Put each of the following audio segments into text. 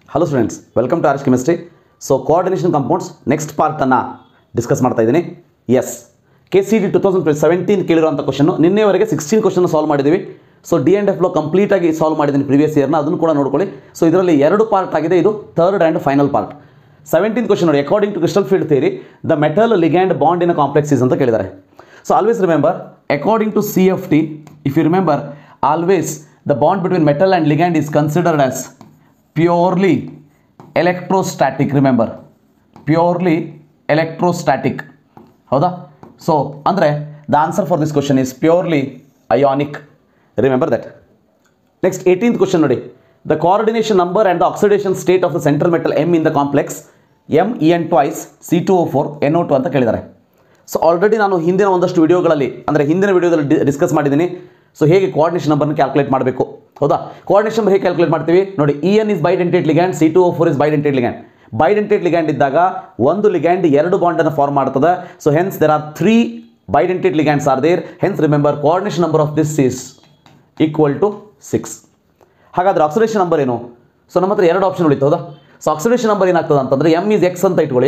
hello students welcome to ours chemistry so coordination compounds next ಪಾರ್ಟನ್ನು discuss ಮಾಡ್ತಾ ಇದ್ದೀನಿ S K C D two thousand seventeen ಕೇಳಿರುವಂಥ ಕ್ವಶನ್ನು ನಿನ್ನೆವರೆಗೆ ಸಿಕ್ಸ್ಟೀನ್ ಕ್ವಶನ್ ಸಾಲ್ವ್ ಮಾಡಿದ್ದೀವಿ ಸೊ ಡಿ ಆ್ಯಂಡ್ ಎಫ್లో ಕಂಪ್ಲೀಟಾಗಿ ಸಾಲ್ವ್ ಮಾಡಿದ್ದೀನಿ ಪ್ರಿವಿಯಸ್ ಇಯರ್ನ ಅದನ್ನು ಕೂಡ ನೋಡ್ಕೊಳ್ಳಿ ಸೊ ಇದರಲ್ಲಿ ಎರಡು ಪಾರ್ಟ್ ಆಗಿದೆ ಇದು third and final part seventeen question ನೋಡಿ according to crystal field theory the metal ligand bond in complexes ಅಂತ ಕೇಳಿದ್ದಾರೆ so always remember according to C F T if you remember always the bond between metal and ligand is considered as purely electrostatic remember purely electrostatic ಹೌದಾ so ಅಂದರೆ the answer for this question is purely ionic remember that next eighteenth question ನೋಡಿ the coordination number and the oxidation state of the central metal M in the complex M E N twice C two O four N O two ಅಂತ ಕೇಳಿದ್ದಾರೆ so already ನಾನು ಹಿಂದಿನ ಒಂದಷ್ಟು ವಿಡಿಯೋಗಳಲ್ಲಿ ಅಂದರೆ ಹಿಂದಿನ ವಿಡಿಯೋದಲ್ಲಿ discuss ಮಾಡಿದ್ದೀನಿ ಸೊ ಹೇಗೆ ಕೋಆರ್ಡಿನೇಷನ್ ನಂಬರ್ನ ಕ್ಯಾಲ್ಕುಲೇಟ್ ಮಾಡಬೇಕು ಹೌದಾ ಕೋಆರ್ಡಿನೇಷನ್ ನಂಬರ್ ಹೇಗೆ ಕ್ಯಾಲ್ಕುಲೇಟ್ ಮಾಡ್ತೀವಿ ನೋಡಿ E N is bidentate ligand C two O four is bidentate ligand bidentate ligand ಇದ್ದಾಗ ಒಂದು ಲಿಗ್ಯಾಂಡ್ ಎರಡು ಬಾಂಡನ್ನು ಫಾರ್ಮ್ ಮಾಡ್ತದೆ so hence there are three bidentate ligands are there hence remember coordination number of this is equal to six ಹಾಗಾದ್ರೆ oxidation number ಏನು so ನಮ್ಮ ಹತ್ರ ಎರಡು ಆಪ್ಷನ್ ಉಳಿತು ಹೌದಾ ಸೊ ಆಕ್ಸಿಡೇಷನ್ ನಂಬರ್ ಏನಾಗ್ತದೆ ಅಂತಂದರೆ ಎಮ್ ಈಸ್ ಎಕ್ಸ್ ಅಂತ ಇಟ್ಕೊಳ್ಳಿ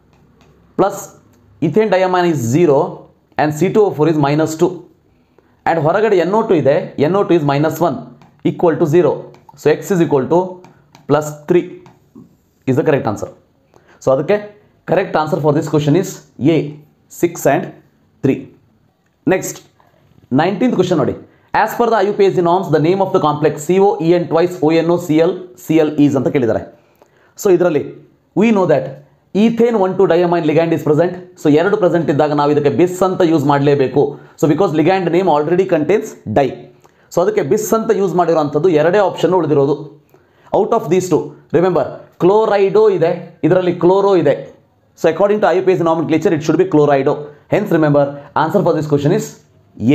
plus ethane diamine is zero and C two O four is minus two and ಹೊರಗಡೆ ಎನ್ ಓ ಟು ಇದೆ N O two is minus one equal to zero so X is equal to plus three is the correct answer so ಅದಕ್ಕೆ correct answer for this question is A six and three next nineteenth question ನೋಡಿ as per the I U P S C norms the name of the complex C O E N twice O N O C L C L is ಅಂತ ಕೇಳಿದ್ದಾರೆ so ಇದರಲ್ಲಿ we know that ethane one two diamine ligand is present so ಎರಡು present ಇದ್ದಾಗ ನಾವು ಇದಕ್ಕೆ bis ಅಂತ use ಮಾಡಲೇಬೇಕು so because ligand name already contains di so ಅದಕ್ಕೆ ಬಿಸ್ ಅಂತ ಯೂಸ್ ಮಾಡಿರೋಂಥದ್ದು ಎರಡೇ ಆಪ್ಷನ್ ಉಳಿದಿರೋದು out of these two remember chlorido ಇದೆ ಇದರಲ್ಲಿ ಕ್ಲೋರೋ ಇದೆ so according to I P S nomenclature it should be chlorido hence remember answer for this question is A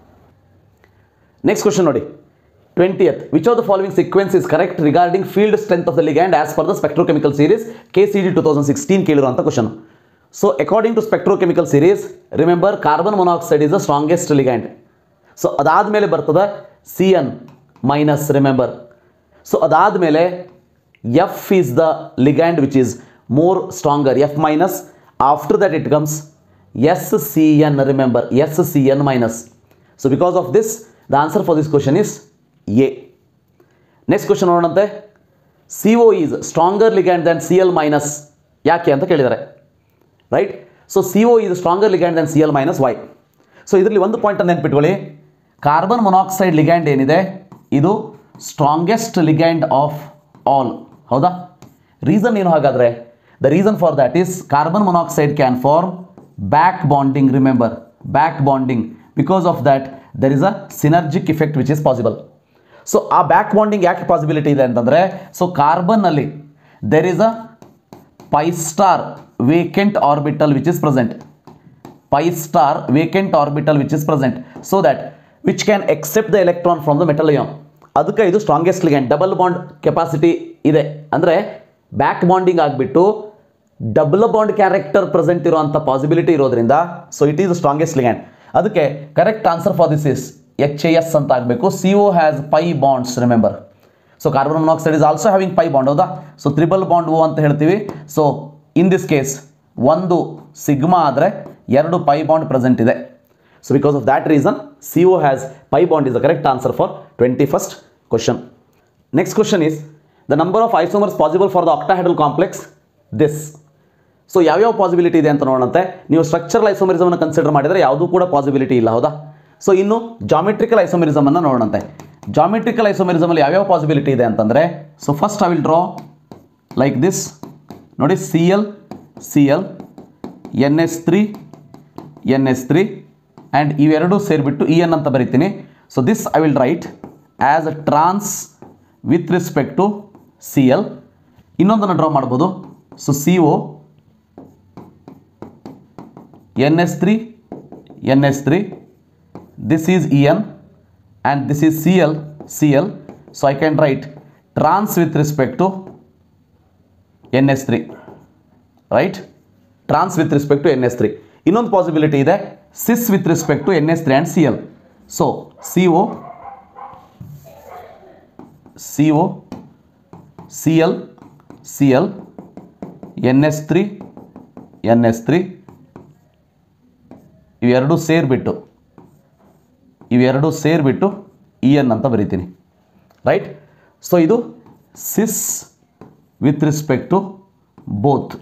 next question ನೋಡಿ twentieth which of the following sequence is correct regarding field strength of the ligand as per the spectrochemical series K C D two thousand sixteen ಕೇಳಿರುವಂಥ question so according to spectrochemical series remember carbon monoxide is the strongest ligand so ಅದಾದಮೇಲೆ ಬರ್ತದೆ C N minus remember so ಅದಾದಮೇಲೆ F is the ligand which is more stronger F minus after that it comes S C N remember S C N minus so because of this the answer for this question is A next question ನೋಡೋಣಂತೆ C O is stronger ligand than C L minus ಯಾಕೆ ಅಂತ ಕೇಳಿದ್ದಾರೆ right so C O is stronger ligand than C L minus why so ಇದರಲ್ಲಿ ಒಂದು point ನೆನ್ಪಿಟ್ಕೊಳ್ಳಿ carbon monoxide ligand ಏನಿದೆ ಇದು strongest ligand of all ಹೌದಾ ರೀಸನ್ ಏನು ಹಾಗಾದರೆ the reason for that is carbon monoxide can form back bonding remember back bonding because of that there is a synergic effect which is possible so ಆ back bonding ಯಾಕೆ possibility ಇದೆ ಅಂತಂದರೆ so ಕಾರ್ಬನ್ನಲ್ಲಿ there is a pi star vacant orbital which is present pi star vacant orbital which is present so that which can accept the electron from the metal ion ಅದಕ್ಕೆ ಇದು strongest ligand double bond capacity ಇದೆ ಅಂದರೆ back bonding ಆಗಿಬಿಟ್ಟು double bond character present ಇರುವಂಥ possibility ಇರೋದ್ರಿಂದ so it is strongest ligand ಅದಕ್ಕೆ correct answer for this is H A S ಅಂತ ಆಗಬೇಕು C O has pi bonds remember so carbon monoxide is also having pi bond ಹೌದಾ so triple bond ಓ ಅಂತ ಹೇಳ್ತೀವಿ so in this case ಒಂದು sigma ಆದರೆ ಎರಡು ಪೈ ಬಾಂಡ್ ಪ್ರೆಸೆಂಟ್ ಇದೆ so because of that reason C O has pi bond is the correct answer for twenty first question next question is the number of isomers possible for the octahedral complex this so ಯಾವ್ಯಾವ possibility ಇದೆ ಅಂತ ನೋಡೋಣಂತೆ ನೀವು structural ಐಸೋಮರಿಸಮನ್ನು consider ಮಾಡಿದರೆ ಯಾವುದೂ ಕೂಡ possibility ಇಲ್ಲ ಹೌದಾ so ಇನ್ನು ಜಾಮೆಟ್ರಿಕಲ್ ಐಸೋಮರಿಸಮನ್ನು ನೋಡೋಣಂತೆ ಜಾಮೆಟ್ರಿಕಲ್ ಐಸೋಮರಿಸಮಲ್ಲಿ ಯಾವ್ಯಾವ ಪಾಸಿಬಿಲಿಟಿ ಇದೆ ಅಂತಂದರೆ so first I will draw like this ನೋಡಿ C L C L N S three N S three and ಇವೆರಡೂ ಸೇರಿಬಿಟ್ಟು ಇ ಎನ್ ಅಂತ ಬರಿತೀನಿ so this I will write as a trans with respect to C L ಇನ್ನೊಂದನ್ನು draw ಮಾಡ್ಬೋದು so C O N S three N S three this is E N and this is C L C L so I can write trans with respect to N S three right trans with respect to N S three ಇನ್ನೊಂದು possibility ಇದೆ cis with respect to N S three and C L so C O C O C L C L N S three N S three ಇವೆರಡು ಸೇರಿಬಿಟ್ಟು ಇವೆರಡು ಸೇರಿಬಿಟ್ಟು E N ಅಂತ ಬರಿತೀನಿ right so ಇದು cis with respect to both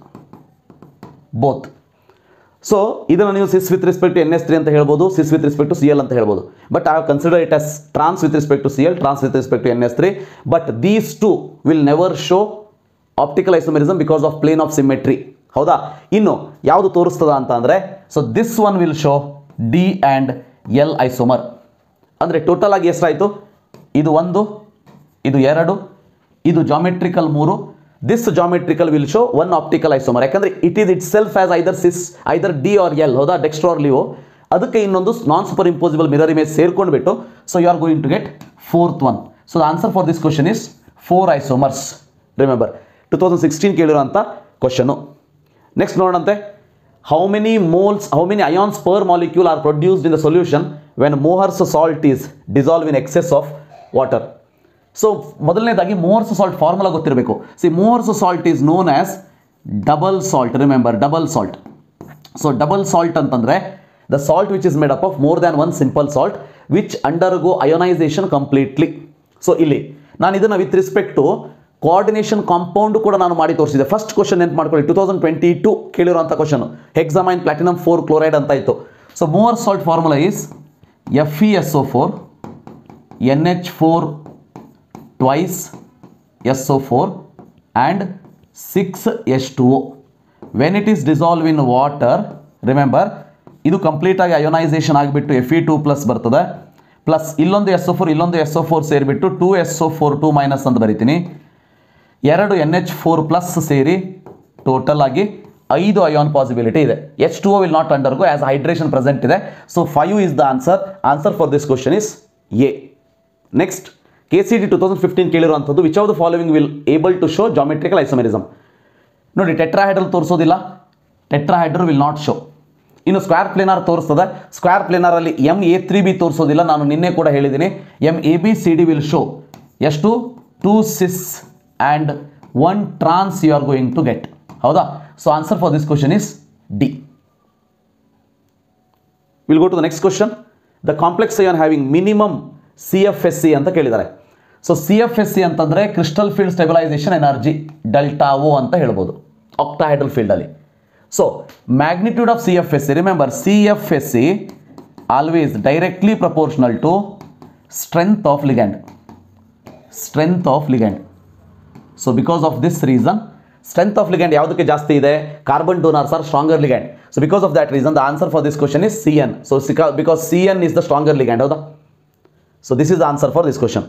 both so ಇದನ್ನು ನೀವು cis with respect to N S three ಅಂತ ಹೇಳ್ಬೋದು cis with respect to C L ಅಂತ ಹೇಳ್ಬೋದು but I consider it as trans with respect to C L trans with respect to N S three but these two will never show optical isomerism because of plane of symmetry ಹೌದಾ ಇನ್ನು ಯಾವುದು ತೋರಿಸ್ತದ ಅಂತ ಅಂದರೆ so this one will show D and L isomer ಅಂದರೆ total ಆಗಿ ಎಷ್ಟಾಯಿತು ಇದು ಒಂದು ಇದು ಎರಡು ಇದು ಜಾಮೆಟ್ರಿಕಲ್ ಮೂರು this geometrical will show one optical isomer ಯಾಕಂದರೆ it is itself as either cis either D or L ಹೌದಾ ಡೆಕ್ಸ್ಟ್ರೋ ಆರ್ ಲಿವೋ ಅದಕ್ಕೆ ಇನ್ನೊಂದು non superimposable mirror image ಸೇರ್ಕೊಂಡ್ಬಿಟ್ಟು so you are going to get fourth one so the answer for this question is four isomers remember two thousand sixteen ಕೇಳಿರೋಂಥ question next ನೋಡೋಣಂತೆ how many moles how many ions per molecule are produced in the solution when Mohr's salt is dissolve in excess of water so ಮೊದಲನೇದಾಗಿ Mohr's salt formula ಗೊತ್ತಿರಬೇಕು see Mohr's salt is known as double salt remember double salt so double salt ಅಂತಂದರೆ the salt which is made up of more than one simple salt which undergo ionization completely so ಇಲ್ಲಿ ನಾನು ಇದನ್ನು with respect to coordination compound ಕೂಡ ನಾನು ಮಾಡಿ ತೋರಿಸಿದೆ first question ನೆನ್ಪು ಮಾಡ್ಕೊಳ್ಳಿ ಟೂ ತೌಸಂಡ್ ಟ್ವೆಂಟಿ ಟು ಕೇಳಿರೋಂಥ question hexamine platinum four chloride ಅಂತ ಇತ್ತು so Mohr salt formula is F E S O four N H four twice S O four and six H two O when it is dissolve in water remember ಇದು ಕಂಪ್ಲೀಟಾಗಿ ionization ಆಗಿಬಿಟ್ಟು F E two plus ಬರ್ತದೆ plus ಇಲ್ಲೊಂದು S O four ಇಲ್ಲೊಂದು S O four ಸೇರಿಬಿಟ್ಟು two S O four two minus ಅಂತ ಬರಿತೀನಿ ಎರಡು ಎನ್ ಎಚ್ ಫೋರ್ ಪ್ಲಸ್ ಸೇರಿ ಟೋಟಲ್ ಆಗಿ ಐದು ಅಯಾನ್ ಪಾಸಿಬಿಲಿಟಿ ಇದೆ H two will not undergo as hydration present ಇದೆ so five is the answer answer for this question is A next K C D two thousand fifteen ಕೇಳಿರುವಂಥದ್ದು which of the following will able to show geometrical isomerism ನೋಡಿ tetrahedral ತೋರಿಸೋದಿಲ್ಲ tetrahedral will not show ಇನ್ನು square planar ತೋರಿಸ್ತದೆ square ಪ್ಲೇನಾರಲ್ಲಿ M A three B ತೋರಿಸೋದಿಲ್ಲ ನಾನು ನಿನ್ನೆ ಕೂಡ ಹೇಳಿದ್ದೀನಿ M A B C D will show ಎಷ್ಟು two cis and one trans you are going to get ಹೌದಾ so answer for this question is D will go to the next question the complex ion having minimum C F S C ಅಂತ ಕೇಳಿದ್ದಾರೆ so C F S C ಅಂತಂದರೆ crystal field stabilization energy delta o ಅಂತ ಹೇಳ್ಬೋದು octahedral ಫೀಲ್ಡಲ್ಲಿ so magnitude of C F S C remember C F S C always directly proportional to strength of ligand strength of ligand so because of this reason strength of ligand ಯಾವುದಕ್ಕೆ ಜಾಸ್ತಿ ಇದೆ carbon donors are stronger ligand so because of that reason the answer for this question is C N so because C N is the stronger ligand ಹೌದಾ so this is the answer for this question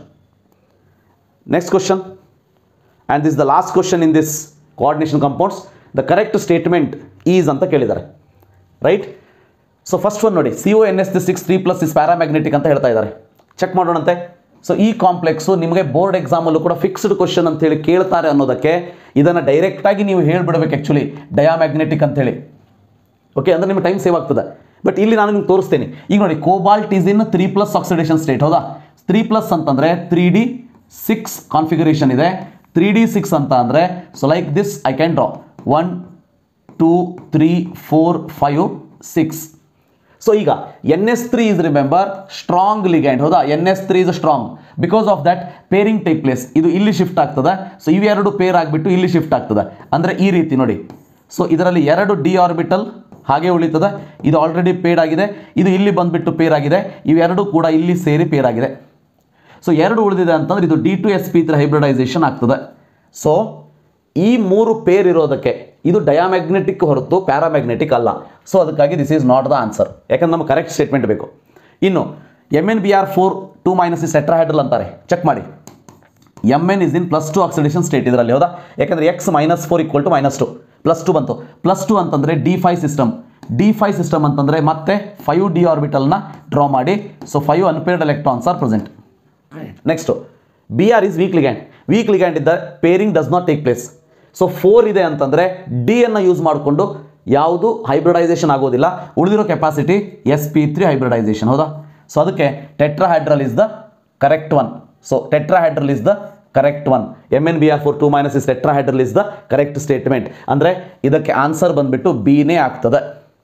next question and this the last question in this coordination compounds the correct statement is ಅಂತ ಕೇಳಿದ್ದಾರೆ right so first one ನೋಡಿ C O N S the six three plus is paramagnetic ಅಂತ ಹೇಳ್ತಾ ಇದ್ದಾರೆ check ಮಾಡೋಣಂತೆ so ಈ complex ನಿಮಗೆ board ಎಕ್ಸಾಮಲ್ಲೂ ಕೂಡ ಫಿಕ್ಸ್ಡ್ ಕ್ವಶನ್ ಅಂತೇಳಿ ಕೇಳ್ತಾರೆ ಅನ್ನೋದಕ್ಕೆ ಇದನ್ನು ಡೈರೆಕ್ಟಾಗಿ ನೀವು ಹೇಳ್ಬಿಡ್ಬೇಕು ಆ್ಯಕ್ಚುಲಿ ಡಯಾಮ್ಯಾಗ್ನೆಟಿಕ್ ಅಂತೇಳಿ ಓಕೆ ಅಂದರೆ ನಿಮಗೆ ಟೈಮ್ ಸೇವ್ ಆಗ್ತದೆ ಬಟ್ ಇಲ್ಲಿ ನಾನು ನಿಮ್ಗೆ ತೋರಿಸ್ತೀನಿ ಈಗ ನೋಡಿ cobalt is in three plus oxidation state ಹೌದಾ ತ್ರೀ ಪ್ಲಸ್ ಅಂತಂದರೆ ತ್ರೀ ಡಿ ಸಿಕ್ಸ್ ಕಾನ್ಫಿಗರೇಷನ್ ಇದೆ ತ್ರೀ ಡಿ ಸಿಕ್ಸ್ ಅಂತ ಅಂದರೆ so like this I can draw one two three four five six so ಈಗ N S three is remember strong ligand ಹೌದಾ N S three is strong because of that pairing take place ಇದು ಇಲ್ಲಿ shift ಆಗ್ತದೆ so ಇವೆರಡು peer ಆಗಿಬಿಟ್ಟು ಇಲ್ಲಿ shift ಆಗ್ತದೆ ಅಂದರೆ ಈ ರೀತಿ ನೋಡಿ ಸೊ ಇದರಲ್ಲಿ ಎರಡು ಡಿ ಆರ್ಬಿಟಲ್ ಹಾಗೆ ಉಳಿತದೆ ಇದು ಆಲ್ರೆಡಿ ಪೇಡ್ ಆಗಿದೆ ಇದು ಇಲ್ಲಿ ಬಂದುಬಿಟ್ಟು ಪೇರ್ ಆಗಿದೆ ಇವೆರಡು ಕೂಡ ಇಲ್ಲಿ ಸೇರಿ ಪೇರ್ ಆಗಿದೆ ಸೊ ಎರಡು ಉಳಿದಿದೆ ಅಂತಂದ್ರೆ ಇದು D two S P three hybridization ಆಗ್ತದೆ ಸೊ ಈ ಮೂರು ಪೇರ್ ಇರೋದಕ್ಕೆ ಇದು ಡಯಾಮ್ಯಾಗ್ನೆಟಿಕ್ ಹೊರತು ಪ್ಯಾರಾಮ್ಯಾಗ್ನೆಟಿಕ್ ಅಲ್ಲ ಸೊ ಅದಕ್ಕಾಗಿ this is not the answer ಯಾಕಂದ್ರೆ ನಮಗೆ ಕರೆಕ್ಟ್ ಸ್ಟೇಟ್ಮೆಂಟ್ ಬೇಕು ಇನ್ನು M N B R four two minus is tetrahedral ಅಂತಾರೆ ಚೆಕ್ ಮಾಡಿ M N is in plus two oxidation state ಇದರಲ್ಲಿ ಹೌದಾ ಯಾಕಂದರೆ X minus four equal to minus two plus two ಬಂತು ಪ್ಲಸ್ ಟು ಅಂತಂದರೆ D five system D five system ಅಂತಂದರೆ ಮತ್ತೆ five D ಆರ್ಬಿಟಲ್ನ ಡ್ರಾ ಮಾಡಿ so five unpaired electrons are present next B R is weak ligand weak ligand ಇದ್ದ pairing does not take place so four ಇದೆ ಅಂತಂದರೆ D ಅನ್ನು use ಮಾಡಿಕೊಂಡು ಯಾವುದು ಹೈಬ್ರಿಡೈಸೇಷನ್ ಆಗೋದಿಲ್ಲ ಉಳಿದಿರೋ capacity S P three hybridization ಹೌದಾ ಸೊ ಅದಕ್ಕೆ tetrahedral is the correct one so tetrahedral is the correct one M N B R four two minus is tetrahedral is the correct statement ಅಂದರೆ ಇದಕ್ಕೆ answer ಬಂದ್ಬಿಟ್ಟು ಬಿನೇ ಆಗ್ತದೆ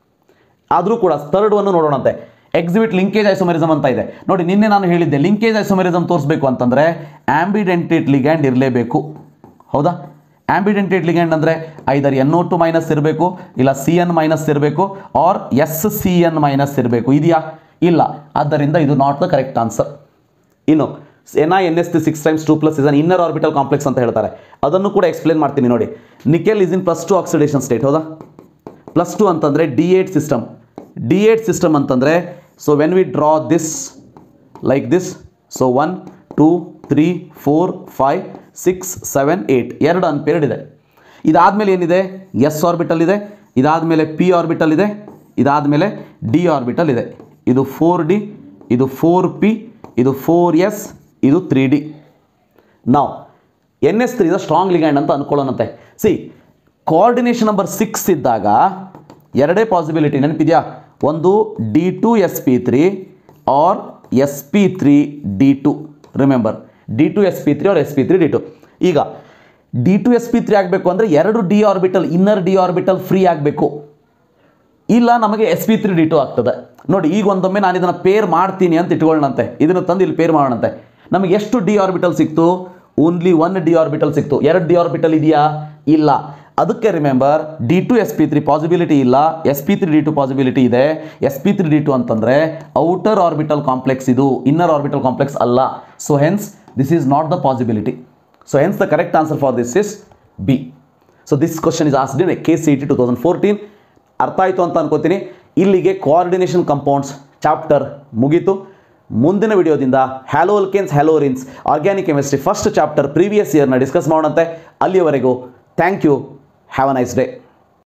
ಆದರೂ ಕೂಡ third one ನೋಡೋಣಂತೆ ಎಕ್ಸಿಬಿಟ್ ಲಿಂಕೇಜ್ ಐಸೋಮೆರಿಸಮ್ ಅಂತ ಇದೆ ನೋಡಿ ನಿನ್ನೆ ನಾನು ಹೇಳಿದ್ದೆ ಲಿಂಕೇಜ್ ಐಸೋಮೆರಿಸಮ್ ತೋರಿಸಬೇಕು ಅಂತಂದರೆ ಆಂಬಿಡೆಂಟೇಟ್ ಲಿಗ್ಯಾಂಡ್ ಇರಲೇಬೇಕು ಹೌದಾ ಆಂಬಿಡೆಂಟೇಟ್ ಲಿಗ್ಯಾಂಡ್ ಅಂದರೆ either N O two minus ಇರಬೇಕು ಇಲ್ಲ ಸಿ ಎನ್ ಮೈನಸ್ ಇರಬೇಕು or S C N minus ಇರಬೇಕು ಇದೆಯಾ ಇಲ್ಲ ಆದ್ದರಿಂದ ಇದು ನಾಟ್ ದ ಕರೆಕ್ಟ್ ಆನ್ಸರ್ ಇನ್ನು N I N S T six times two plus is an inner orbital complex ಅಂತ ಹೇಳ್ತಾರೆ ಅದನ್ನು ಕೂಡ ಎಕ್ಸ್ಪ್ಲೇನ್ ಮಾಡ್ತೀನಿ ನೋಡಿ nickel is in plus two oxidation state ಹೌದಾ ಪ್ಲಸ್ ಟು ಅಂತಂದರೆ D eight system D eight system ಅಂತಂದರೆ so when we draw this like this so one two three four five six seven eight ಎರಡು unpaired ಇದೆ ಇದಾದಮೇಲೆ ಏನಿದೆ S orbital ಇದೆ ಇದಾದಮೇಲೆ P orbital ಇದೆ ಇದಾದಮೇಲೆ ಡಿ ಆರ್ಬಿಟಲ್ ಇದೆ ಇದು ಫೋರ್ ಡಿ ಇದು ಫೋರ್ ಪಿ ಇದು ಫೋರ್ ಎಸ್ ಇದು ತ್ರೀ ಡಿ ನಾವು N S three is strong ligand ಅಂತ ಅನ್ಕೊಳ್ಳೋಣಂತೆ ಸಿ ಕೋಆರ್ಡಿನೇಷನ್ ನಂಬರ್ ಸಿಕ್ಸ್ ಇದ್ದಾಗ ಎರಡೇ ಪಾಸಿಬಿಲಿಟಿ ನೆನಪಿದೆಯಾ ಒಂದು D two S P three or S P three D two remember D two S P three or S P three D two ಈಗ D two S P three ಆಗಬೇಕು ಅಂದರೆ ಎರಡು D orbital inner D orbital free ಆಗಬೇಕು ಇಲ್ಲ ನಮಗೆ S P three D two ಆಗ್ತದೆ ನೋಡಿ ಈಗ ಒಂದೊಮ್ಮೆ ನಾನು ಇದನ್ನು ಪೇರ್ ಮಾಡ್ತೀನಿ ಅಂತ ಇಟ್ಕೊಳ್ಳೋಣಂತೆ ಇದನ್ನು ತಂದು ಇಲ್ಲಿ ಪೇರ್ ಮಾಡೋಣಂತೆ ನಮಗೆ ಎಷ್ಟು ಡಿ ಆರ್ಬಿಟಲ್ ಸಿಕ್ತು ಓನ್ಲಿ ಒನ್ ಡಿ ಆರ್ಬಿಟಲ್ ಸಿಕ್ತು ಎರಡು ಡಿ ಆರ್ಬಿಟಲ್ ಇದೆಯಾ ಇಲ್ಲ ಅದಕ್ಕೆ remember D two S P three possibility ಇಲ್ಲ S P three D two possibility ಇದೆ S P three D two ಅಂತಂದರೆ ಔಟರ್ ಆರ್ಬಿಟಲ್ ಕಾಂಪ್ಲೆಕ್ಸ್ ಇದು ಇನ್ನರ್ ಆರ್ಬಿಟಲ್ ಕಾಂಪ್ಲೆಕ್ಸ್ ಅಲ್ಲ so hence this is not the possibility so hence the correct answer for this is B so this question is asked in K C T two thousand fourteen ಅರ್ಥ ಆಯಿತು ಅಂತ ಅನ್ಕೋತೀನಿ ಇಲ್ಲಿಗೆ coordination compounds chapter ಮುಗೀತು ಮುಂದಿನ ವಿಡಿಯೋದಿಂದ haloalkanes haloarenes organic chemistry first chapter previous ಇಯರ್ನ discuss ಮಾಡೋಣಂತೆ ಅಲ್ಲಿಯವರೆಗೂ thank you have a nice day